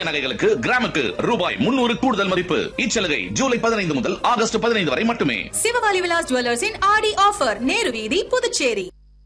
நகைகளுக்கு கிராமுக்கு ரூபாய் முன்னூறு கூடுதல் மதிப்பு இச்சலுகை ஜூலை பதினைந்து முதல் ஆகஸ்ட் பதினைந்து வரை மட்டுமே சிவகாலி விலாஸ் ஜுவல்லர்ஸின் ஆடி ஆஃபர் நேரு வீதி Puducherry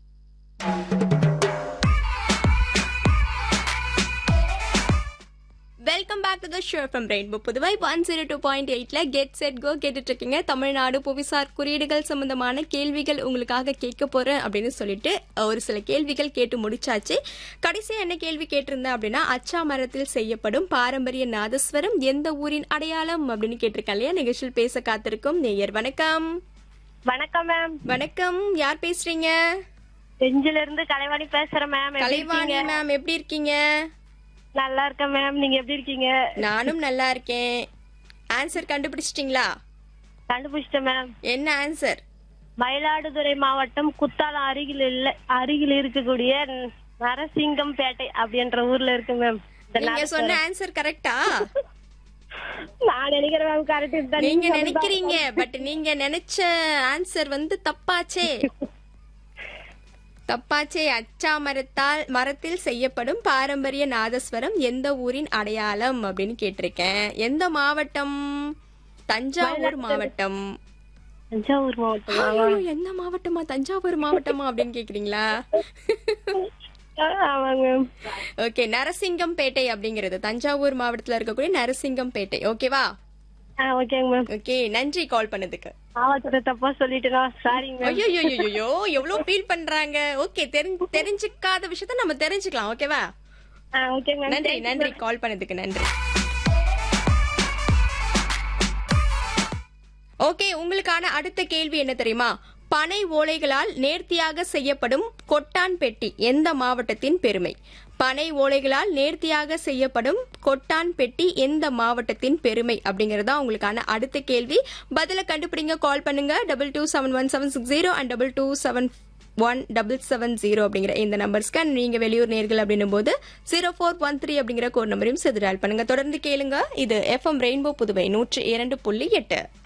welcome back to the show from rainbow Puduvai one zero two point எயிட்ல கெட் செட் கோ கேட்டுட்டு இருக்கீங்க தமிழ்நாடு புவிசார் குறியீடுகள் சம்பந்தமான கேள்விகள் உங்களுக்காக கேட்க போறேன் அப்படின்னு சொல்லிட்டு ஒரு சில கேள்விகள் கேட்டு முடிச்சாச்சு கடைசியா என்ன கேள்வி கேட்டிருந்தேன் அப்படின்னா அச்சா மரத்தில் செய்யப்படும் பாரம்பரிய நாதஸ்வரம் எந்த ஊரின் அடையாளம் அப்படின்னு கேட்டிருக்கேன் இல்லையா நிகழ்ச்சியில் பேச காத்திருக்கும் நேயர் வணக்கம் வணக்கம் மேம் வணக்கம் யார் பேசுறீங்க செஞ்சில இருந்து கலைவாணி பேசுறேன் மேம் எப்படி கலைவாணி இருக்கீங்க? மேம் எப்படி இருக்கீங்க நல்லா இருக்கேன் மேம் நீங்க எப்படி இருக்கீங்க நானும் நல்லா இருக்கேன் ஆன்சர் கண்டுபிடிச்சிட்டீங்களா கண்டுபிடிச்சிட்டேன் மேம் என்ன ஆன்சர் மயிலாடுதுறை மாவட்டம் குத்தாலம் அருகில் இல்ல அருகில் இருக்கக்கூடிய நரசிங்கம் பேட்டை அப்படின்ற ஊர்ல இருக்கு மேம் இந்த நீங்க நரசிங்கம். சொன்ன ஆன்சர் கரெக்டா நான் நினைக்கிறேன் மேம் கரெக்ட் தான் நீங்க நினைக்கிறீங்க பட் நீங்க நினைச்ச ஆன்சர் வந்து தப்பாச்சே தப்பாச்சே அச்சா மரத்தால் மரத்தில் செய்யப்படும் பாரம்பரிய நாதஸ்வரம் எந்த ஊரின் அடையாளம் அப்படின்னு கேட்டிருக்கேன் எந்த மாவட்டம் தஞ்சாவூர் மாவட்டம் தஞ்சாவூர் மாவட்டம் ஐயோ, எந்த மாவட்டமா தஞ்சாவூர் மாவட்டமா அப்படின்னு கேக்குறீங்களா ஆமாங்க மேம் ஓகே நரசிங்கம்பேட்டை அப்படிங்கிறது தஞ்சாவூர் மாவட்டத்துல இருக்கக்கூடிய நரசிங்கம்பேட்டை ஓகேவா ஆ ஓகேங்க மேம் ஓகே நன்றி கால் பண்ணதுக்கு மாவட்டத்தை தப்பா சொல்லிட்டேனா சாரிங்க மேம் ஐயோ ஐயோ எவ்வளவு ஃபீல் பண்றாங்க ஓகே தெரிஞ்சு தெரிஞ்சுக்காத விஷயத்த நம்ம தெரிஞ்சுக்கலாம் ஓகேவா ஆ ஓகேங்க மேம் நன்றி நன்றி கால் பண்ணதுக்கு நன்றி ஓகே உங்களுக்கான அடுத்த கேள்வி என்ன தெரியுமா பனை ஓலைகளால் நேர்த்தியாக செய்யப்படும் கொட்டான் பெட்டி எந்த மாவட்டத்தின் பெருமை பனை ஓலைகளால் நேர்த்தியாக செய்யப்படும் கொட்டான் பெட்டி எந்த மாவட்டத்தின் பெருமை அப்படிங்கறதா உங்களுக்கான அடுத்த கேள்வி பதில கண்டுபிடிங்க கால் பண்ணுங்க double two seven one seven six zero and double two seven one double seven zero அப்படிங்கிற இந்த நம்பர்ஸ்க்கு and நீங்க வெளியூர் நேர்கள் அப்படின்னும் போது ஜீரோ ஃபோர் ஒன் த்ரீ அப்படிங்கிற கோட் நம்பரையும் செதுடால் பண்ணுங்க தொடர்ந்து கேளுங்க இது எஃப்எம் ரெயின்போ புதுவை நூற்றி இரண்டு புள்ளி எட்டு